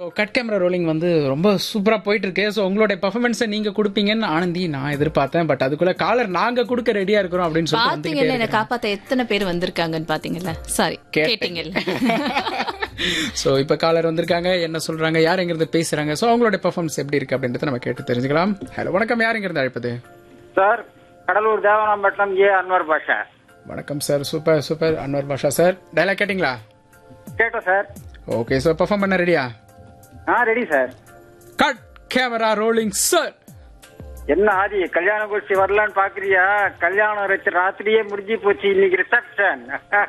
Cut camera rolling வந்து ரொம்ப சூப்பரா போயிட்டு இருக்கு ஸோ உங்களுடைய பெர்ஃபார்மன்ஸை நீங்க கொடுப்பீங்கன்னு ஆனந்தி நான் எதிர்பார்த்தேன் பட் அதுக்குள்ள காலர் நாங்க கொடுக்க ரெடியா இருக்கிறோம் அப்படின்னு சொல்லிட்டு வந்துகிட்டே பாத்தீங்கல்ல என்ன காப்பாத்த எத்தனை பேர் வந்திருக்காங்கன்னு பாத்தீங்கல்ல சாரி கேட்டீங்கல்ல ஸோ இப்போ காலர் வந்திருக்காங்க என்ன சொல்றாங்க யாருங்கிறது பேசுறாங்க ஸோ அவங்களுடைய பெர்ஃபார்மன்ஸ் எப்படி இருக்கு அப்படின்றத நம்ம கேட்டு தெரிஞ்சுக்கலாம் ஹலோ வணக்கம் யாருங்கிறது அழைப்பது சார் கடலூர் தேவனாம்பட்டினம் ஏ அன்வர் பாஷா வணக்கம் sir super super Anwar Basha sir dialogue கேட்டிங்களா கேட்டோம் சார் ஓகே ஸோ பெர்ஃபார்ம் பண்ண ரெடியா ஆ ready sir cut camera rolling sir என்ன ஆதி கல்யாண கோஷ்டி வரலான்னு பாக்குறியா கல்யாணம் வச்சு ராத்திரியே முடிஞ்சு போச்சு இன்னைக்கு ரிசப்ஷன்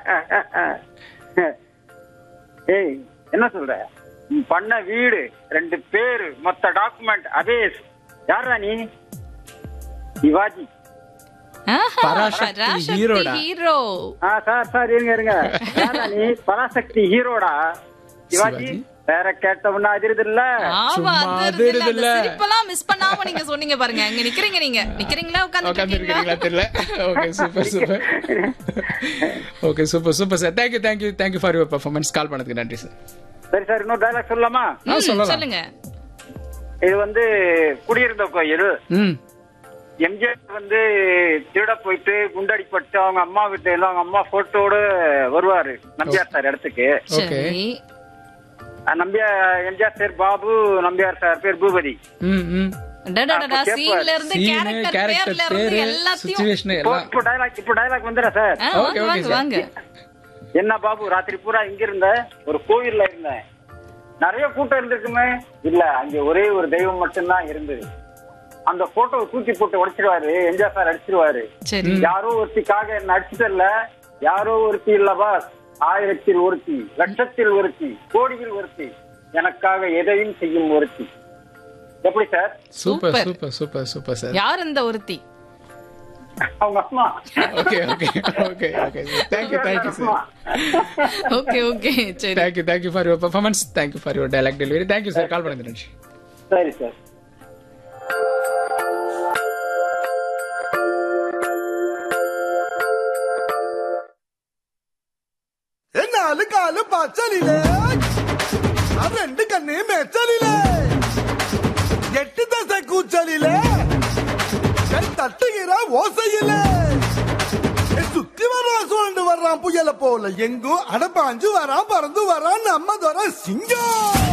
ஏய் என்ன சொல்ற நீ பண்ண வீடு ரெண்டு பேரு மொத்த டாக்குமெண்ட் அதேஸ் யாரா நீ சிவாஜி பராசக்தி ஹீரோடா. ஹீரோ ஆ சார் சார் இருங்க இருங்க யாரா நீ பராசக்தி ஹீரோடா சிவாஜி சிவாஜி. வேற கேட்டவனா அதிருது இல்ல ஆமா சும்மா அது அதிருது இல்ல இல்ல. சிரிப்பெல்லாம் மிஸ் பண்ணாம நீங்க சொன்னீங்க பாருங்க இங்க நிக்கிறீங்க நீங்க நிக்கிறீங்களா உட்காந்து உட்கார்ந்து இருக்கீங்களா தெரியல okay super super okay super super sir thank you thank you thank you for your performance call பண்ணதுக்கு நன்றி சார் சரி சார் இன்னொரு டைலாக் சொல்லலாமா ஆ, சொல்லலாம். சொல்லுங்க இது வந்து குடியிருந்த கோயில் ம் எம்ஜிஆர் வந்து திருட போயிட்டு குண்டடிப்பட்டு அவங்க அம்மா வீட்டுல எல்லாம் அவங்க அம்மா போட்டோட வருவாரு நம்பியார் சார் இடத்துக்கு ஓகே சரி அஹ் Nambiar MGR sir Babu Nambiar sir பேர் பூபதி ம் ம் டடடடா, அப்ப சீன்ல இருந்து சீனு கேரக்டர் கேரக்டர் பேர்ல இருந்து பேரு எல்லாத்தையும் சுச்சுவேஷன் இப்போ எல்லாம் இப்போ டைலாக் இப்போ டைலாக் வந்துடுற சார் ஆ, Okay, வாங்க okay, வாங்க sir. வாங்க என்ன பாபு ராத்திரி பூரா இங்க இருந்த ஒரு கோயில்ல இருந்தேன் நிறைய கூட்டம் இருந்திருக்குமே இல்ல அங்க ஒரே ஒரு தெய்வம் மட்டும்தான் இருந்தது அந்த போட்டோவை தூக்கி போட்டு உடைச்சிருவாரு எம்ஜிஆர் சார் அடிச்சிருவாரு சரி யாரோ ஒருத்திக்காக என்ன அடிச்சதில்ல யாரோ ஒருத்தி இல்ல பாஸ் ஆயிரத்தில் ஒருத்தி லட்சத்தில் ஒருத்தி கோடியில் ஒருத்தி எனக்காக எதையும் செய்யும் ஒருத்தி எப்படி sir super Super. Super super super sir யார் இந்த ஒருத்தி அவங்க அம்மா okay okay okay okay thank you thank you அம்மா. சார் ஓகே ஓகே சரி thank you thank you for your performance thank you for your dialogue delivery thank you sir call பண்ணது நன்றி சரி சார் നാല് കാല് പച്ചലിലേ ആ രണ്ട് കണ്ണേ മെച്ചലിലേ എട്ട് ദശ കൂച്ചലിലേ கை தட்டுகிற ஓசையிலே ஏய், சுத்தி வர்றான் சுழண்டு வர்றான் புயல போல எங்கும் அடப்பாஞ்சு வரான் பறந்து வரான் நம்ம துறை சிங்கம்